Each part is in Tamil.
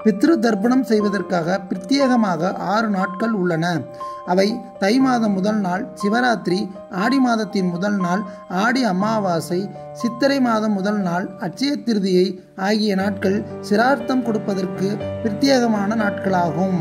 பித்ரு தர்ப்பணம் செய்வதற்காக பிரத்யேகமாக ஆறு நாட்கள் உள்ளன அவை தை மாதம் முதல் நாள் சிவராத்திரி ஆடி மாதத்தின் முதல் நாள் ஆடி அமாவாசை சித்திரை மாதம் முதல் நாள் அட்சய திருதியை ஆகிய நாட்கள் சிரார்த்தம் கொடுப்பதற்கு பிரத்யேகமான நாட்களாகும்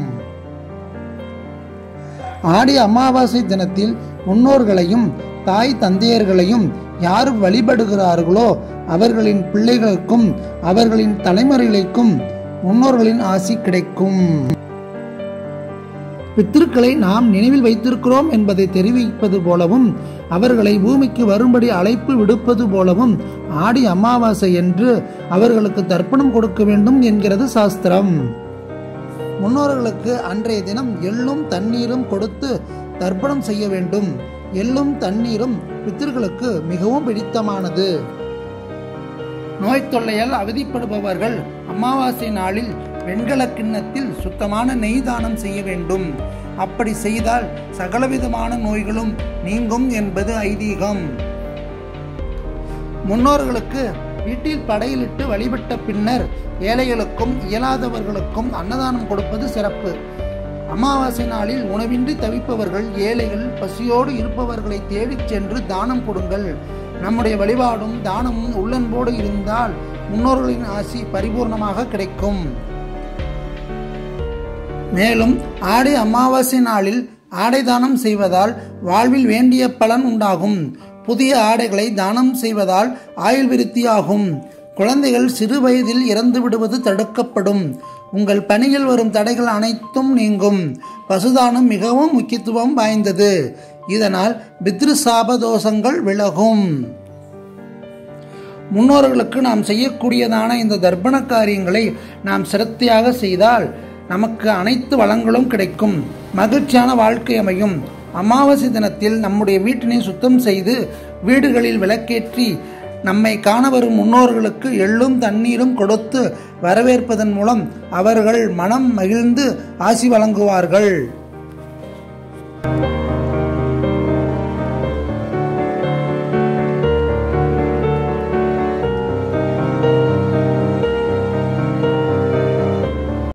ஆடி அமாவாசை தினத்தில் முன்னோர்களையும் தாய் தந்தையர்களையும் யார் வழிபடுகிறார்களோ அவர்களின் பிள்ளைகளுக்கும் அவர்களின் தலைமுறைகளுக்கும் முன்னோர்களின் ஆசி கிடைக்கும் பித்திருக்களை நாம் நினைவில் வைத்திருக்கிறோம் என்பதை தெரிவிப்பது போலவும் அவர்களை பூமிக்கு வரும்படி அழைப்பு விடுப்பது போலவும் ஆடி அமாவாசை என்று அவர்களுக்கு தர்ப்பணம் கொடுக்க வேண்டும் என்கிறது சாஸ்திரம் முன்னோர்களுக்கு அன்றைய தினம் எள்ளும் தண்ணீரும் கொடுத்து தர்ப்பணம் செய்ய வேண்டும் எள்ளும் தண்ணீரும் பித்திர்களுக்கு மிகவும் பிடித்தமானது நோய் தொல்லையால் அவதிப்படுபவர்கள் அமாவாசை நாளில் வெண்கல கிண்ணத்தில் சுத்தமான நெய் தானம் செய்ய வேண்டும் அப்படி செய்தால் சகலவிதமான நோய்களும் நீங்கும் என்பது ஐதீகம் முன்னோர்களுக்கு வீட்டில் படையிலிட்டு வழிபட்ட பின்னர் ஏழைகளுக்கும் இயலாதவர்களுக்கும் அன்னதானம் கொடுப்பது சிறப்பு அமாவாசை நாளில் உணவின்றி தவிப்பவர்கள் ஏழைகள் பசியோடு இருப்பவர்களை தேடிச் சென்று தானம் கொடுங்கள் நம்முடைய வழிபாடும் தானமும் உள்ளன்போடு இருந்தால் முன்னோர்களின் ஆசி பரிபூர்ணமாக கிடைக்கும் மேலும் ஆடி அமாவாசை நாளில் ஆடை தானம் செய்வதால் வாழ்வில் வேண்டிய பலன் உண்டாகும் புதிய ஆடைகளை தானம் செய்வதால் ஆயுள் விருத்தியாகும் குழந்தைகள் சிறு வயதில் இறந்து விடுவது தடுக்கப்படும் உங்கள் பணியில் வரும் தடைகள் அனைத்தும் நீங்கும் பசுதானம் மிகவும் முக்கியத்துவம் வாய்ந்தது இதனால் பித்ரு சாப தோஷங்கள் விலகும் முன்னோர்களுக்கு நாம் செய்யக்கூடியதான இந்த தர்ப்பண காரியங்களை நாம் சிரத்தையாக செய்தால் நமக்கு அனைத்து வளங்களும் கிடைக்கும் மகிழ்ச்சியான வாழ்க்கை அமையும் அமாவாசை தினத்தில் நம்முடைய வீட்டினை சுத்தம் செய்து வீடுகளில் விளக்கேற்றி நம்மை காண வரும் முன்னோர்களுக்கு எள்ளும் தண்ணீரும் கொடுத்து வரவேற்பதன் மூலம் அவர்கள் மனம் மகிழ்ந்து ஆசி வழங்குவார்கள்